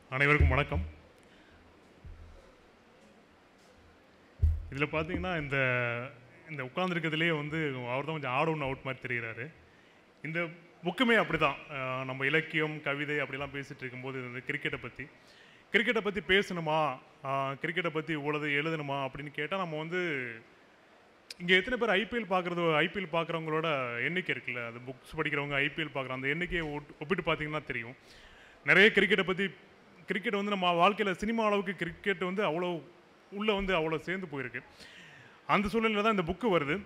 அனைவருக்கும் வணக்கம் இதில் பார்த்தீங்கன்னா இந்த இந்த உட்காந்துருக்கிறதுலேயே வந்து அவர் தான் கொஞ்சம் ஆட் ஒன் அவுட் மாதிரி தெரிகிறாரு இந்த புக்குமே அப்படி தான் நம்ம இலக்கியம் கவிதை அப்படிலாம் பேசிகிட்டு இருக்கும்போது இந்த கிரிக்கெட்டை பற்றி கிரிக்கெட்டை பற்றி பேசணுமா கிரிக்கெட்டை பற்றி இவ்வளவு எழுதணுமா அப்படின்னு கேட்டால் நம்ம வந்து இங்கே எத்தனை பேர் ஐபிஎல் பார்க்குறது ஐபிஎல் பார்க்குறவங்களோட எண்ணிக்கை இருக்குல்ல அது புக்ஸ் படிக்கிறவங்க ஐபிஎல் பார்க்குற அந்த எண்ணிக்கையை ஒட்- ஒப்பிட்டு பார்த்தீங்கன்னா தெரியும் நிறைய கிரிக்கெட்டை பற்றி கிரிக்கெட் வந்து நம்ம வாழ்க்கையில் சினிமா அளவுக்கு கிரிக்கெட் வந்து அவ்வளோ உள்ளே வந்து அவ்வளோ சேர்ந்து போயிருக்கு அந்த சூழ்நிலையில் தான் இந்த புக்கு வருது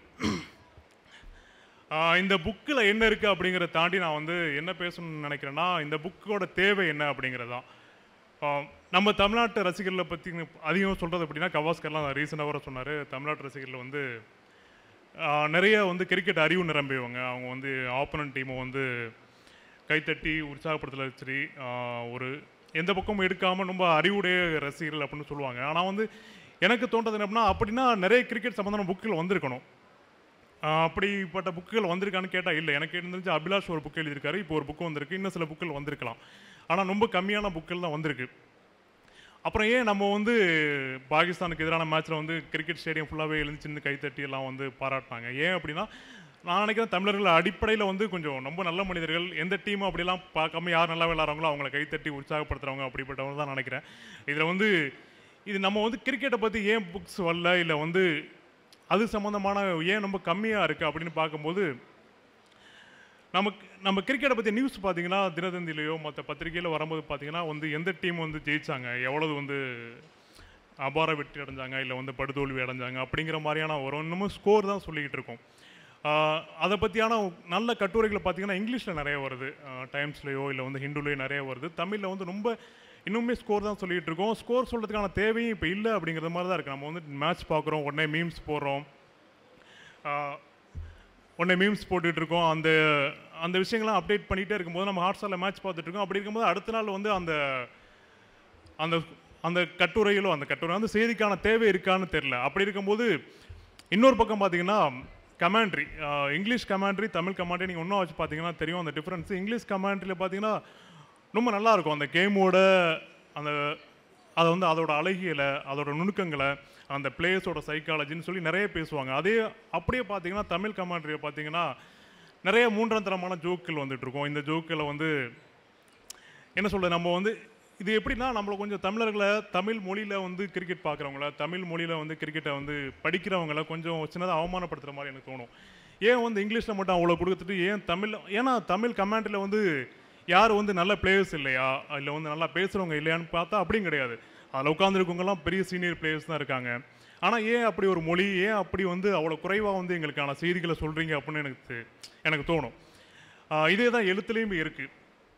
ஆஹ் இந்த புக்கில் என்ன இருக்குது அப்படிங்கிறத தாண்டி நான் வந்து என்ன பேசணும்னு நினைக்கிறேன்னா இந்த புக்கோட தேவை என்ன அப்படிங்கிறது தான் ஆஹ் நம்ம தமிழ்நாட்டு ரசிகர்களை பற்றி அதிகம் சொல்கிறது அப்படின்னா கவாஸ்கர்லாம் ரீசெண்டாக வர சொன்னார் தமிழ்நாட்டு ரசிகர்கள் வந்து ஆஹ் நிறைய வந்து கிரிக்கெட் அறிவு நிரம்பியவங்க அவங்க வந்து ஆப்போனன்ட் டீமை வந்து கைத்தட்டி உற்சாகப்படுத்தல சரி ஆஹ் ஒரு எந்த பக்கமும் எடுக்காமல் ரொம்ப அறிவுடைய ரசிகர்கள் அப்படின்னு சொல்லுவாங்க ஆனால் வந்து எனக்கு தோன்றது என்ன அப்படின்னா அப்படின்னா நிறைய கிரிக்கெட் சம்மந்தமான புக்கில் வந்திருக்கணும் ஆஹ் அப்படிப்பட்ட புக்குகள் வந்திருக்கான்னு கேட்டால் இல்லை எனக்கு தெரிஞ்சு அபிலாஷ் ஒரு புக் எழுதியிருக்காரு இப்போ ஒரு புக்கு வந்திருக்கு இன்னும் சில புக்குகள் வந்திருக்கலாம் ஆனால் ரொம்ப கம்மியான புக்குகள் தான் வந்திருக்கு அப்புறம் ஏன் நம்ம வந்து பாகிஸ்தானுக்கு எதிரான மேட்ச்சில் வந்து கிரிக்கெட் ஸ்டேடியம் ஃபுல்லாகவே எழுந்து சின்ன கைத்தட்டி எல்லாம் வந்து பாராட்டினாங்க ஏன் அப்படின்னா நான் நினைக்கிறேன் தமிழர்கள் அடிப்படையில் வந்து கொஞ்சம் ரொம்ப நல்ல மனிதர்கள் எந்த டீம் அப்படிலாம் பார்க்காம யார் நல்லா விளாட்றாங்களோ அவங்கள கைத்தட்டி உற்சாகப்படுத்துறவங்க அப்படிப்பட்டவங்க தான் நினைக்கிறேன் இதில் வந்து இது நம்ம வந்து கிரிக்கெட்டை பற்றி ஏன் புக்ஸ் வரல இல்லை வந்து அது சம்மந்தமான ஏன் ரொம்ப கம்மியாக இருக்குது அப்படின்னு பார்க்கும்போது நமக்கு நம்ம கிரிக்கெட்டை பற்றி நியூஸ் பார்த்தீங்கன்னா தினத்தந்திலையோ மற்ற பத்திரிகையில் வரும்போது பார்த்தீங்கன்னா வந்து எந்த டீம் வந்து ஜெயிச்சாங்க எவ்வளவு வந்து அபார வெற்றி அடைஞ்சாங்க இல்லை வந்து படுதோல்வி அடைஞ்சாங்க அப்படிங்கிற மாதிரியான ஒரு இன்னமும் ஸ்கோர் தான் சொல்லிக்கிட்டு இருக்கோம் ஆஹ் அதை பற்றியான நல்ல கட்டுரைகள் பார்த்தீங்கன்னா இங்கிலீஷில் நிறைய வருது டைம்ஸ்லேயோ இல்லை வந்து ஹிந்துலேயோ நிறைய வருது தமிழில் வந்து ரொம்ப இன்னுமே ஸ்கோர் தான் சொல்லிகிட்டு இருக்கோம் ஸ்கோர் சொல்கிறதுக்கான தேவையும் இப்போ இல்லை அப்படிங்கிற மாதிரி தான் இருக்குது நம்ம வந்து மேட்ச் பார்க்குறோம் உடனே மீம்ஸ் போடுறோம் ஆஹ் உடனே மீம்ஸ் போட்டுட்டு இருக்கோம் அந்த அந்த விஷயங்கள்லாம் அப்டேட் பண்ணிகிட்டே இருக்கும்போது நம்ம ஹாட் ஸ்டாரில் மேட்ச் பார்த்துட்டு இருக்கோம் அப்படி இருக்கும்போது அடுத்த நாள் வந்து அந்த அந்த அந்த கட்டுரைகளோ அந்த கட்டுரை அந்த செய்திக்கான தேவை இருக்கான்னு தெரில அப்படி இருக்கும்போது இன்னொரு பக்கம் பார்த்தீங்கன்னா commentary English commentary Tamil commentary நீங்கள் இன்னும் வச்சு பார்த்தீங்கன்னா தெரியும் அந்த டிஃப்ரென்ஸ் இங்கிலீஷ் கமாண்ட்ரியில் பார்த்தீங்கன்னா ரொம்ப நல்லா இருக்கும் அந்த கேமோட அந்த அதை வந்து அதோட அழகியலை அதோட நுணுக்கங்களை அந்த பிளேயர்ஸோட சைக்காலஜின்னு சொல்லி நிறைய பேசுவாங்க அதே அப்படியே பார்த்தீங்கன்னா தமிழ் கமாண்ட்ரியை பார்த்தீங்கன்னா நிறைய மூன்றாம் தரமான ஜோக்குகள் வந்துட்டு இருக்கும் இந்த ஜோக்குகளை வந்து என்ன சொல்றது நம்ம வந்து இது எப்படின்னா நம்மள கொஞ்சம் தமிழர்களை தமிழ் மொழியில் வந்து கிரிக்கெட் பார்க்குறவங்கள தமிழ் மொழியில் வந்து கிரிக்கெட்டை வந்து படிக்கிறவங்கள கொஞ்சம் சின்னதாக அவமானப்படுத்துகிற மாதிரி எனக்கு தோணும் ஏன் வந்து இங்கிலீஷில் மட்டும் அவ்வளோ கொடுத்துட்டு ஏன் தமிழ் ஏன்னா தமிழ் கமெண்ட்டில் வந்து யார் வந்து நல்ல பிளேயர்ஸ் இல்லையா இல்லை வந்து நல்லா பேசுகிறவங்க இல்லையான்னு பார்த்தா அப்படியும் கிடையாது அதில் உட்காந்துருக்கவங்கலாம் பெரிய சீனியர் பிளேயர்ஸ் தான் இருக்காங்க ஆனால் ஏன் அப்படி ஒரு மொழி ஏன் அப்படி வந்து அவ்வளோ குறைவாக வந்து எங்களுக்கான செய்திகளை சொல்கிறீங்க அப்படின்னு எனக்கு தெ- எனக்கு தோணும் ஆஹ் இதே தான் எழுத்துலேயுமே இருக்குது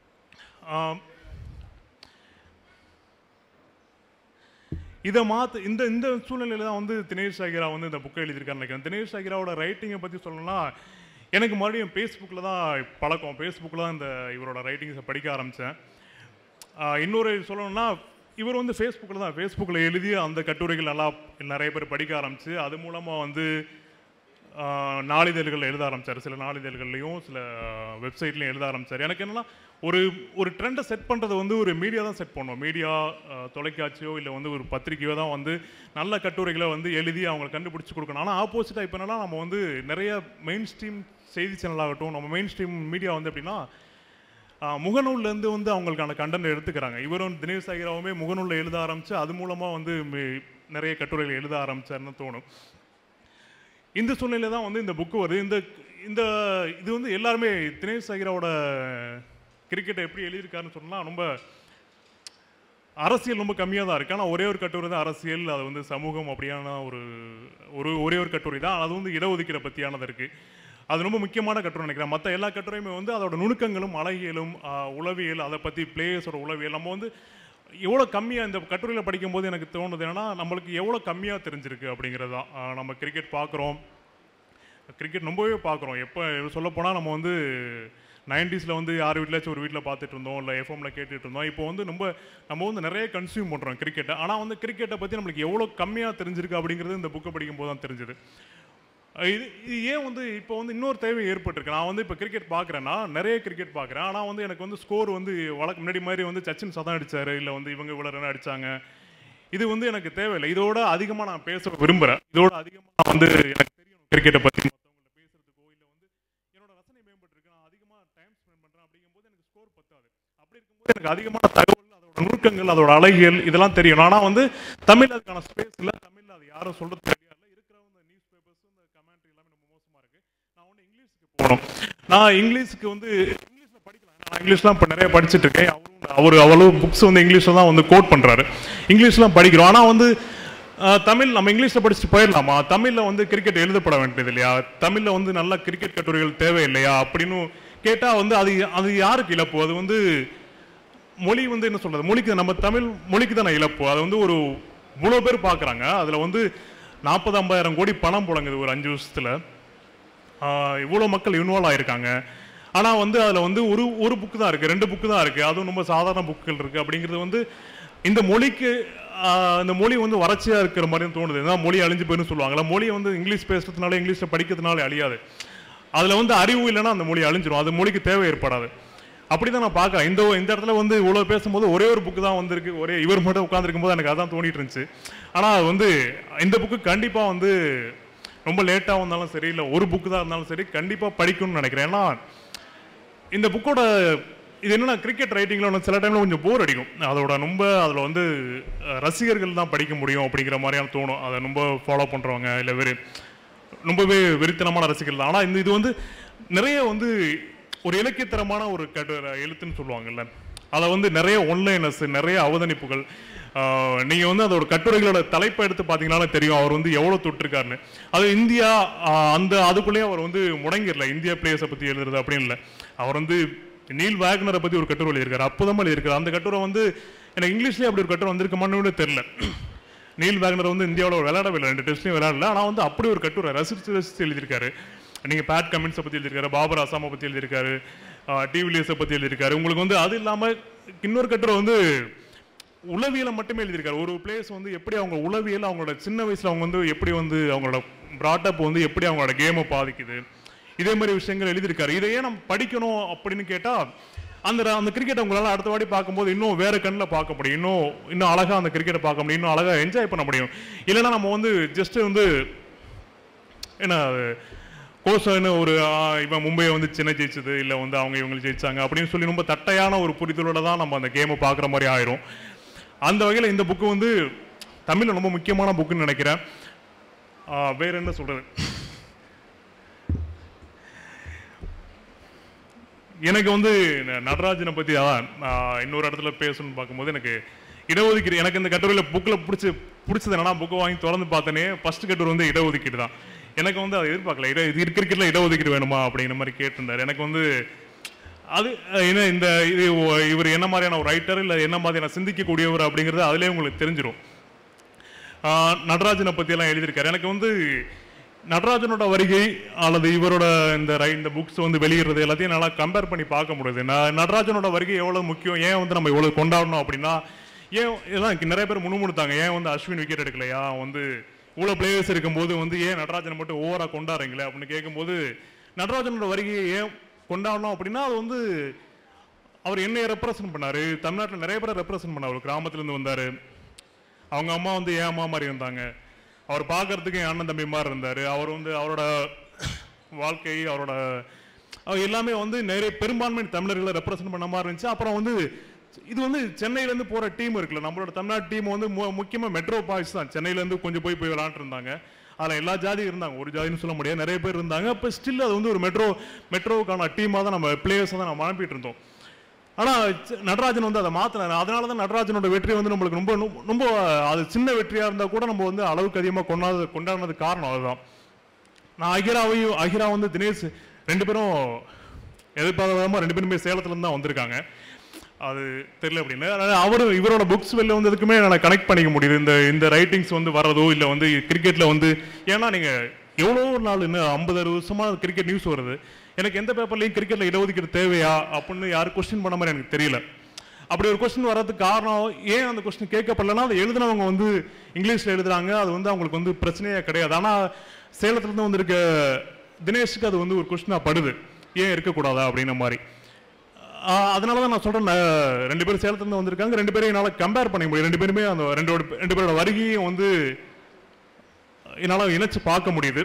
இதை மாற்ற இந்த இந்த சூழ்நிலையில தான் வந்து தினேஷ் சாகிரா வந்து இந்த புக்கை எழுதியிருக்காருன்னு நினைக்கிறேன் தினேஷ் சாகிராவோட ரைட்டிங்கை பற்றி சொல்லணும்னா எனக்கு மறுபடியும் ஃபேஸ்புக்கில் தான் பழக்கம் ஃபேஸ்புக்கில் தான் இந்த இவரோட ரைட்டிங்ஸை படிக்க ஆரம்பித்தேன் இன்னொரு சொல்லணும்னா இவர் வந்து ஃபேஸ்புக்கில் தான் ஃபேஸ்புக்கில் எழுதி அந்த கட்டுரைகள் நல்லா நிறைய பேர் படிக்க ஆரம்பிச்சு அது மூலமாக வந்து ஆஹ் நாளிதழ்கள் எழுத ஆரம்பிச்சார் சில நாளிதழ்கள்லையும் சில வெப்சைட்லையும் எழுத ஆரம்பிச்சார் எனக்கு என்னன்னா ஒரு ஒரு ட்ரெண்டை செட் பண்ணுறது வந்து ஒரு மீடியா தான் செட் பண்ணும் மீடியா தொலைக்காட்சியோ இல்லை வந்து ஒரு பத்திரிக்கையோ தான் வந்து நல்ல கட்டுரைகளை வந்து எழுதி அவங்களை கண்டுபிடிச்சு கொடுக்கணும் ஆனால் ஆப்போசிட்டாக இப்போ என்னன்னா நம்ம வந்து நிறைய மெயின் ஸ்ட்ரீம் செய்தி சேனல் ஆகட்டும் நம்ம மெயின் ஸ்ட்ரீம் மீடியா வந்து எப்படின்னா ஆஹ் முகநூல்லேருந்து வந்து அவங்களுக்கான கண்டென்ட் எடுத்துக்கிறாங்க இவரும் தினேஷ் சாகிராவுமே முகநூலில் எழுத ஆரம்பித்து அது மூலமாக வந்து மே- நிறைய கட்டுரைகள் எழுத ஆரம்பிச்சாருன்னு தோணும் இந்த சூழ்நிலை தான் வந்து இந்த புக்கு வருது இந்த இந்த இது வந்து எல்லாருமே தினேஷ் சாகிராவோட கிரிக்கெட்டை எப்படி எழுதியிருக்காருன்னு சொன்னால் ரொம்ப அரசியல் ரொம்ப கம்மியாக தான் இருக்கு ஆனால் ஒரே ஒரு கட்டுரை தான் அரசியல் அது வந்து சமூகம் அப்படியான ஒரு ஒரு ஒரே ஒரு கட்டுரை தான் அது வந்து இடஒதுக்கீடை பற்றியானது இருக்கு அது ரொம்ப முக்கியமான கட்டுரை நினைக்கிறேன் மற்ற எல்லா கட்டுரையுமே வந்து அதோட நுணுக்கங்களும் அழகியலும் ஆஹ், உளவியல் அதை பற்றி பிளேயர்ஸோட உளவியல் நம்ம வந்து எவ்வளோ கம்மியாக இந்த கட்டுரையில் படிக்கும்போது எனக்கு தோணுது என்னன்னா நம்மளுக்கு எவ்வளோ கம்மியாக தெரிஞ்சிருக்கு அப்படிங்கிறது தான் ஆஹ், நம்ம கிரிக்கெட் பார்க்குறோம் கிரிக்கெட் ரொம்பவே பார்க்குறோம் எப்போ சொல்லப்போனால் நம்ம வந்து நைன்டிஸில் வந்து யார் வீட்லாச்சும் ஒரு வீட்டில் பார்த்துட்டு இருந்தோம் இல்லை எஃப்எம்ல கேட்டுட்டு இருந்தோம் இப்போ வந்து ரொம்ப நம்ம வந்து நிறைய கன்சியூம் பண்ணுறோம் கிரிக்கெட்டை ஆனால் வந்து கிரிக்கெட்டை பற்றி நம்மளுக்கு எவ்வளோ கம்மியாக தெரிஞ்சிருக்கு அப்படிங்கிறது இந்த புக்கை படிக்கும்போது தான் தெரிஞ்சுது இது இது ஏன் வந்து இப்போ வந்து இன்னொரு தேவை ஏற்பட்டிருக்கு நான் வந்து இப்போ கிரிக்கெட் பார்க்குறேன்னா நிறைய கிரிக்கெட் பார்க்குறேன் ஆனால் வந்து எனக்கு வந்து ஸ்கோர் வந்து வழக்கு முன்னாடி மாதிரி வந்து சச்சின் சதம் அடிச்சாரு இல்லை வந்து இவங்க இவ்வளோ ரன் அடிச்சாங்க இது வந்து எனக்கு தேவையில்லை இதோட அதிகமாக நான் பேச விரும்புகிறேன் இதோட அதிகமாக நான் வந்து எனக்கு தெரியணும் கிரிக்கெட்டை பற்றி மற்றவங்கள்ட்ட பேசுறதுக்கோ இல்லை வந்து என்னோட ரசனை மேம்பட்டிருக்கு நான் அதிகமாக டைம் ஸ்பெண்ட் பண்ணுறேன் அப்படிங்கும்போது எனக்கு ஸ்கோர் பத்தாது அப்படி இருக்கும்போது எனக்கு அதிகமான தகவல் அதோட நுணுக்கங்கள் அதோட அழகியல் இதெல்லாம் தெரியும் ஆனால் வந்து தமிழ் அதுக்கான ஸ்பேஸ் இல்லை தமிழில் அது யாரும் சொல்றது தெரியாது இருக்கிறவங்க இந்த நியூஸ் பேப்பர்ஸ் இந்த கமெண்ட்ரி எல்லாமே ரொம்ப மோசமாக இருக்கு நான் ஒன்று இங்கிலீஷுக்கு போகணும் நான் இங்கிலீஷுக்கு வந்து இங்கிலீஷில் படிக்கலாம் ஏன்னா நான் இங்கிலீஷ்லாம் இப்போ நிறைய படிச்சுட்டு இருக்கேன் அவரும் அவர் அவ்வளவு புக்ஸ் வந்து இங்கிலீஷில் தான் வந்து கோட் பண்ணுறாரு இங்கிலீஷ்லாம் படிக்கிறோம் ஆனால் வந்து அஹ், தமிழ் நம்ம இங்கிலீஷில் படிச்சுட்டு போயிடலாமா தமிழில் வந்து கிரிக்கெட் எழுதப்பட வேண்டியது இல்லையா தமிழில் வந்து நல்ல கிரிக்கெட் கட்டுரைகள் தேவை இல்லையா அப்படின்னு கேட்டால் வந்து அது அது யாருக்கு இழப்பு அது வந்து மொழி வந்து என்ன சொல்றது மொழிக்கு நம்ம தமிழ் மொழிக்கு தானே இழப்பு அது வந்து ஒரு இவ்வளோ பேர் பார்க்குறாங்க அதில் வந்து நாற்பது ஐம்பதாயிரம் கோடி பணம் புழங்குது ஒரு அஞ்சு வருஷத்தில் இவ்வளோ மக்கள் இன்வால்வ் ஆயிருக்காங்க ஆனால் வந்து அதில் வந்து ஒரு ஒரு புக்கு தான் இருக்குது ரெண்டு புக்கு தான் இருக்குது அதுவும் ரொம்ப சாதாரண புக்குகள் இருக்குது அப்படிங்கிறது வந்து இந்த மொழிக்கு ஆஹ், இந்த மொழி வந்து வறட்சியாக இருக்கிற மாதிரி தோணுது ஏன்னா மொழி அழிஞ்சு போயின்னு சொல்லுவாங்களா மொழி வந்து இங்கிலீஷ் பேசுறதுனால இங்கிலீஷில் படிக்கிறதுனால அழியாது அதில் வந்து அறிவு இல்லைன்னா அந்த மொழி அழிஞ்சிரும் அது மொழிக்கு தேவை ஏற்படாது அப்படி தான் நான் பார்க்குறேன் இந்த இந்த இடத்துல வந்து இவ்வளோ பேசும்போது ஒரே ஒரு புக்கு தான் வந்திருக்கு ஒரே இவர் மட்டும் உட்காந்துருக்கும் போது எனக்கு அதான் தோணிட்டு இருந்துச்சு ஆனால் வந்து இந்த புக்கு கண்டிப்பாக வந்து ரொம்ப லேட்டாக வந்தாலும் சரி இல்லை ஒரு புக்கு தான் இருந்தாலும் சரி கண்டிப்பாக படிக்கணும்னு நினைக்கிறேன் ஏன்னா இந்த புக்கோட இது என்னன்னா கிரிக்கெட் ரைட்டிங்கில் ஒன்று சில டைமில் கொஞ்சம் போர் அடிக்கும் அதோட ரொம்ப அதில் வந்து அஹ், ரசிகர்கள் தான் படிக்க முடியும் அப்படிங்கிற மாதிரியான தோணும் அதை ரொம்ப ஃபாலோ பண்ணுறவங்க இல்லை வெறு ரொம்பவே வெறித்தனமான ரசிகர்கள் தான் ஆனால் இந்த இது வந்து நிறைய வந்து ஒரு இலக்கியத்தரமான ஒரு கட்டு எழுத்துன்னு சொல்லுவாங்கல்ல அதை வந்து நிறைய ஒன்லைனஸ் நிறைய அவதானிப்புகள் ஆஹ், நீங்க வந்து அதோட கட்டுரைகளோட தலைப்பை எடுத்து பார்த்தீங்கன்னாலே தெரியும் அவர் வந்து எவ்வளவு தொட்டிருக்காருன்னு அது இந்தியா ஆஹ், அந்த அதுக்குள்ளேயே அவர் வந்து முடங்கிடல இந்தியா பிளேயர்ஸை பத்தி எழுதுறது அப்படின்னு இல்லை அவர் வந்து நீல் வேக்னரை பத்தி ஒரு கட்டுரை எழுதியிருக்காரு அற்புதமா எழுதியிருக்காரு அந்த கட்டுரை வந்து எனக்கு இங்கிலீஷ்லயே அப்படி ஒரு கட்டுரை வந்திருக்குமான்னு தெரியல நீல் வேக்னர் வந்து இந்தியாவில் விளையாடவில்லை ரெண்டு டெஸ்ட்லையும் விளையாடல ஆனால் வந்து அப்படி ஒரு கட்டுரை ரசித்து ரசித்து எழுதியிருக்காரு நீங்கள் பேட் கமின்ஸை பற்றி எழுதியிருக்காரு பாபர் அசாமை பற்றி எழுதியிருக்காரு டிவிலியர்ஸை பற்றி எழுதியிருக்காரு உங்களுக்கு வந்து அது இல்லாமல் இன்னொரு கட்டுரை வந்து உளவியலை மட்டுமே எழுதியிருக்காரு ஒரு பிளேஸ் வந்து எப்படி அவங்க உளவியல் அவங்களோட சின்ன வயசுல அவங்க வந்து எப்படி வந்து அவங்களோட ப்ராட்டப் வந்து எப்படி அவங்களோட கேமை பாதிக்குது இதே மாதிரி விஷயங்கள் எழுதியிருக்காரு இதையே நம்ம படிக்கணும் அப்படின்னு கேட்டா அந்த ர- அந்த கிரிக்கெட் உங்களால அடுத்த வாட்டி பார்க்கும்போது இன்னும் வேற கண்ணில் பார்க்க முடியும் இன்னும் இன்னும் அழகா அந்த கிரிக்கெட்டை பார்க்க முடியும் இன்னும் அழகா என்ஜாய் பண்ண முடியும் இல்லைன்னா நம்ம வந்து ஜஸ்ட் வந்து என்ன அது கோசன்னு ஒரு ஆ, இவன் மும்பையை வந்து சென்னை ஜெயிச்சது இல்லை வந்து அவங்க இவங்க ஜெயிச்சாங்க அப்படின்னு சொல்லி ரொம்ப தட்டையான ஒரு புரிதலோட தான் நம்ம அந்த கேமை பார்க்குற மாதிரி ஆயிரும் அந்த வகையில் இந்த புக்கு வந்து தமிழில் ரொம்ப முக்கியமான புக்குன்னு நினைக்கிறேன் ஆ, வேற என்ன சொல்றது எனக்கு வந்து ந- நடராஜனை பற்றி அதான் நான் இன்னொரு இடத்துல பேசணும்னு பார்க்கும்போது எனக்கு இடஒதுக்கீடு எனக்கு இந்த கட்டுரையில் புக்கில் பிடிச்சி பிடிச்சது என்னன்னா புக்கை வாங்கி திறந்து பார்த்தனே ஃபர்ஸ்ட் கட்டுரை வந்து இடஒதுக்கீடு தான் எனக்கு வந்து அதை எதிர்பார்க்கல இட இது கிரிக்கெட்டில் இடஒதுக்கீடு வேணுமா அப்படிங்கிற மாதிரி கேட்டிருந்தார் எனக்கு வந்து அது அஹ், என்ன இந்த இது ஒ- இவர் என்ன மாதிரியான ஒரு ரைட்டர் இல்லை என்ன மாதிரியான சிந்திக்கக்கூடியவர் அப்படிங்கிறது அதிலே உங்களுக்கு தெரிஞ்சிடும் ஆஹ் நடராஜனை பற்றியெல்லாம் எழுதியிருக்காரு எனக்கு வந்து நடராஜனோட வருகை அல்லது இவரோட இந்த ரை இந்த புக்ஸ் வந்து வெளியிடுறது எல்லாத்தையும் நல்லா கம்பேர் பண்ணி பார்க்க முடியுது நான் நடராஜனோட வருகை எவ்வளோ முக்கியம் ஏன் வந்து நம்ம இவ்வளோ கொண்டாடணும் அப்படின்னா ஏன் இதெல்லாம் இங்க நிறைய பேர் முணுமுணுத்தாங்க ஏன் வந்து அஸ்வின் விக்கெட் எடுக்கலையா வந்து இவ்வளோ பிளேயர்ஸ் இருக்கும்போது வந்து ஏன் நடராஜனை மட்டும் ஓவராக கொண்டாடுறீங்களே அப்படின்னு கேட்கும்போது நடராஜனோட வருகையை ஏன் கொண்டாடணும் அப்படின்னா அது வந்து அவர் என்னைய ரெப்ரசன்ட் பண்ணாரு தமிழ்நாட்டில் நிறைய பேரை ரெப்ரசன்ட் பண்ணார் ஒரு கிராமத்துலேருந்து வந்தார் அவங்க அம்மா வந்து என் அம்மா மாதிரி இருந்தாங்க அவர் பார்க்கறதுக்கு என் அண்ணன் தம்பி மாதிரி இருந்தார் அவர் வந்து அவரோட வாழ்க்கை அவரோட அவர் எல்லாமே வந்து நிறைய பெரும்பான்மை தமிழர்களை ரெப்ரசன்ட் பண்ண மாதிரி இருந்துச்சு அப்புறம் வந்து இது வந்து சென்னையிலேருந்து போகிற டீம் இருக்குல்ல நம்மளோட தமிழ்நாடு டீம் வந்து மு- முக்கியமா மெட்ரோ பாய்ஸ் தான் சென்னையிலேருந்து கொஞ்சம் போய் போய் விளாண்டுட்டு இருந்தாங்க அதில் எல்லா ஜாதியும் இருந்தாங்க ஒரு ஜாதின்னு சொல்ல முடியாது நிறைய பேர் இருந்தாங்க அப்போ ஸ்டில் அது வந்து ஒரு மெட்ரோ மெட்ரோவுக்கான டீமாக தான் நம்ம பிளேயர்ஸை தான் நம்ம அனுப்பிட்டு இருந்தோம் ஆனா சி- நடராஜன் வந்து அதை மாத்தினாரு அதனால தான் நடராஜனோட வெற்றி வந்து நம்மளுக்கு ரொம்ப ரொம்ப- ரொம்ப அது சின்ன வெற்றியா இருந்தா கூட நம்ம வந்து அளவுக்கு அதிகமாக கொண்டாடு கொண்டாடினது காரணம் அதுதான் நான் அகிராவையும் அகிரா வந்து தினேஷ் ரெண்டு பேரும் எதிர்பார்க்காம ரெண்டு பேருமே சேலத்துல இருந்து தான் வந்திருக்காங்க அது தெரியல அப்படின்னு அதனால அவரு இவரோட புக்ஸ் வெளில வந்ததுக்குமே என்னால் கனெக்ட் பண்ணிக்க முடியுது இந்த இந்த ரைட்டிங்ஸ் வந்து வரதோ இல்லை வந்து கிரிக்கெட்ல வந்து ஏன்னா நீங்க எவ்வளோ நாள் இன்னும் ஐம்பது அறுபது வருஷமா கிரிக்கெட் நியூஸ் வருது எனக்கு எந்த பேப்பர்லையும் கிரிக்கெட்ல இடஒதுக்கீடு தேவையா அப்படின்னு யாரும் கொஸ்டின் பண்ண மாதிரி எனக்கு தெரியல அப்படி ஒரு கொஸ்டின் வர்றதுக்கு காரணம் ஏன் அந்த கொஸ்டின் கேட்கப்படலன்னா அதை எழுதினவங்க வந்து இங்கிலீஷில் எழுதுறாங்க அது வந்து அவங்களுக்கு வந்து பிரச்சனையே கிடையாது ஆனால் சேலத்துலேருந்து வந்திருக்க தினேஷுக்கு அது வந்து ஒரு கொஸ்டினாக படுது ஏன் இருக்கக்கூடாதா அப்படின்ன மாதிரி ஆஹ் அதனால தான் நான் சொல்றேன் நான் ரெண்டு பேரும் சேலத்துலேருந்து வந்திருக்காங்க ரெண்டு பேரும் என்னால் கம்பேர் பண்ண முடியும் ரெண்டு பேருமே அந்த ரெண்டோட ரெண்டு பேரோட வருகையும் வந்து என்னால் இணைச்சு பார்க்க முடியுது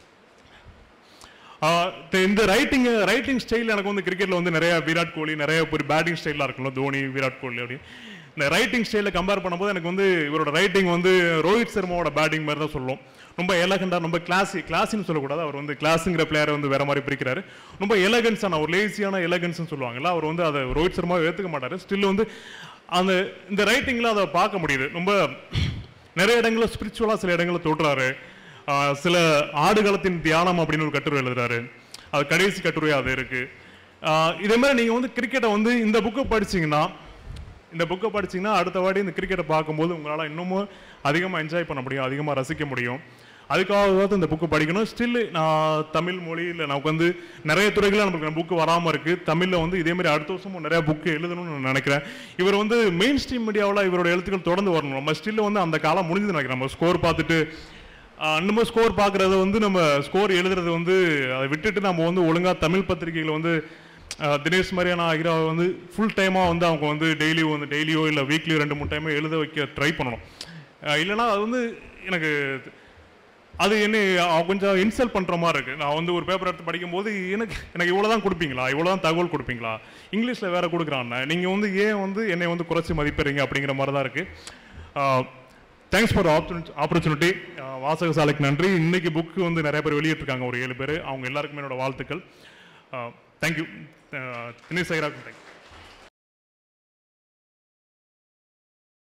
ஆஹ் இந்த- இந்த ரைட்டிங் ரைட்டிங் ஸ்டைல் எனக்கு வந்து கிரிக்கெட்ல வந்து நிறைய விராட் கோலி நிறைய ஒரு பேட்டிங் ஸ்டைலாக இருக்கும்ல தோனி விராட் கோலி அப்படி இந்த ரைட்டிங் ஸ்டைலில் கம்பேர் பண்ணும்போது எனக்கு வந்து இவரோட ரைட்டிங் வந்து ரோஹித் சர்மாவோட பேட்டிங் மாதிரி தான் சொல்லும் ரொம்ப எலகண்டா ரொம்ப கிளாஸி கிளாஸின்னு சொல்லக்கூடாது அவர் வந்து கிளாஸுங்கிற பிளேயரை வந்து வேற மாதிரி பிரிக்கிறாரு ரொம்ப எலகன்ஸான ஒரு லேசியான எலகன்ஸ்னு சொல்லுவாங்கல்ல அவர் வந்து அதை ரோஹித் சர்மா ஏற்றுக்க மாட்டாரு ஸ்டில் வந்து அந்த இந்த ரைட்டிங்கில் அதை பார்க்க முடியுது ரொம்ப நிறைய இடங்களில் ஸ்பிரிச்சுவலாக சில இடங்களில் தோற்றுறாரு ஆஹ் சில ஆடுகளத்தின் தியானம் அப்படின்னு ஒரு கட்டுரை எழுதுறாரு அது கடைசி கட்டுரை அது இருக்கு ஆஹ் இதே மாதிரி நீங்க வந்து கிரிக்கெட்டை வந்து இந்த புக்கை படிச்சீங்கன்னா இந்த புக்கை படிச்சீங்கன்னா அடுத்த வாட்டி இந்த கிரிக்கெட்டை பார்க்கும்போது உங்களால் இன்னமும் அதிகமாக என்ஜாய் பண்ண முடியும் அதிகமாக ரசிக்க முடியும் அதுக்காகவாவது இந்த புக்கு படிக்கணும் ஸ்டில் நான் தமிழ் மொழியில் நமக்கு வந்து நிறைய துறைகளில் நமக்கு புக்கு வராமல் இருக்குது தமிழில் வந்து இதே மாதிரி அடுத்த வருஷமும் நிறைய புக்கு எழுதணும்னு நான் நினைக்கிறேன் இவர் வந்து மெயின் ஸ்ட்ரீம் மீடியாவில் இவரோட எழுத்துக்கள் தொடர்ந்து வரணும் நம்ம ஸ்டில் வந்து அந்த காலம் முடிஞ்சது நினைக்கிறேன் நம்ம ஸ்கோர் பார்த்துட்டு ஆஹ் நம்ம ஸ்கோர் பார்க்குறது வந்து நம்ம ஸ்கோர் எழுதுறது வந்து அதை விட்டுட்டு நம்ம வந்து ஒழுங்காக தமிழ் பத்திரிகைகளை வந்து ஆஹ் தினேஷ் மாதிரியான ஆகிற வந்து ஃபுல் டைமாக வந்து அவங்க வந்து டெய்லியோ வந்து டெய்லியோ இல்லை வீக்லியோ ரெண்டு மூணு டைமோ எழுத வைக்க ட்ரை பண்ணணும் ஆஹ் இல்லைன்னா அது வந்து எனக்கு அது என்ன அவ- கொஞ்சம் இன்சல்ட் பண்ணுற மாதிரி இருக்குது நான் வந்து ஒரு பேப்பர் எடுத்து படிக்கும்போது எனக்கு எனக்கு இவ்வளோ தான் கொடுப்பீங்களா இவ்வளோ தான் தகவல் கொடுப்பீங்களா இங்கிலீஷில் வேற கொடுக்குறான் நீங்கள் வந்து ஏன் வந்து என்னை வந்து குறைச்சி மதிப்பிடுறீங்க அப்படிங்கிற மாதிரி தான் இருக்குது தேங்க்ஸ் ஃபார் ஆப்பர்ச்சுனிட்டி வாசகசாலைக்கு நன்றி இன்னைக்கு புக்கு வந்து நிறைய பேர் வெளியிட்டிருக்காங்க ஒரு ஏழு பேர் அவங்க எல்லாருக்குமே என்னோட வாழ்த்துக்கள் தேங்க்யூ தினேஷ் ஐராக்கு தேங்க்யூ